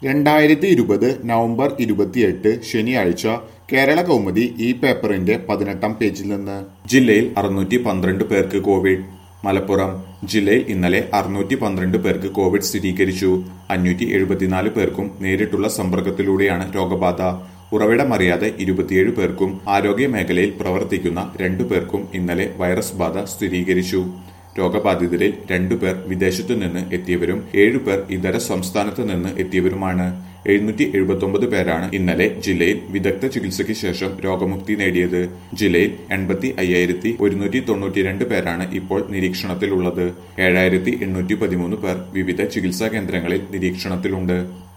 രണ്ടായിരത്തി ഇരുപത് നവംബർ ഇരുപത്തിയെട്ട് ശനിയാഴ്ച കേരള കൗമുദി ഈ പേപ്പറിന്റെ പതിനെട്ടാം പേജിൽ നിന്ന് ജില്ലയിൽ അറുന്നൂറ്റി പന്ത്രണ്ട് പേർക്ക് കോവിഡ് മലപ്പുറം ജില്ലയിൽ ഇന്നലെ അറുന്നൂറ്റി പന്ത്രണ്ട് പേർക്ക് കോവിഡ് സ്ഥിരീകരിച്ചു അഞ്ഞൂറ്റി എഴുപത്തിനാല് പേർക്കും നേരിട്ടുള്ള സമ്പർക്കത്തിലൂടെയാണ് രോഗബാധ ഉറവിടമറിയാതെ ഇരുപത്തിയേഴ് പേർക്കും ആരോഗ്യ മേഖലയിൽ പ്രവർത്തിക്കുന്ന രണ്ടു പേർക്കും ഇന്നലെ വൈറസ് ബാധ സ്ഥിരീകരിച്ചു രോഗബാധിതരിൽ രണ്ടുപേർ വിദേശത്തു നിന്ന് എത്തിയവരും ഏഴുപേർ ഇതര സംസ്ഥാനത്ത് നിന്ന് എത്തിയവരുമാണ് എഴുന്നൂറ്റി എഴുപത്തി പേരാണ് ഇന്നലെ ജില്ലയിൽ വിദഗ്ധ ചികിത്സയ്ക്ക് ശേഷം രോഗമുക്തി നേടിയത് ജില്ലയിൽ എൺപത്തി അയ്യായിരത്തി ഒരുന്നൂറ്റി തൊണ്ണൂറ്റിരണ്ട് പേരാണ് ഇപ്പോൾ നിരീക്ഷണത്തിലുള്ളത് ഏഴായിരത്തി എണ്ണൂറ്റി പതിമൂന്ന് പേർ വിവിധ ചികിത്സാ കേന്ദ്രങ്ങളിൽ നിരീക്ഷണത്തിലുണ്ട്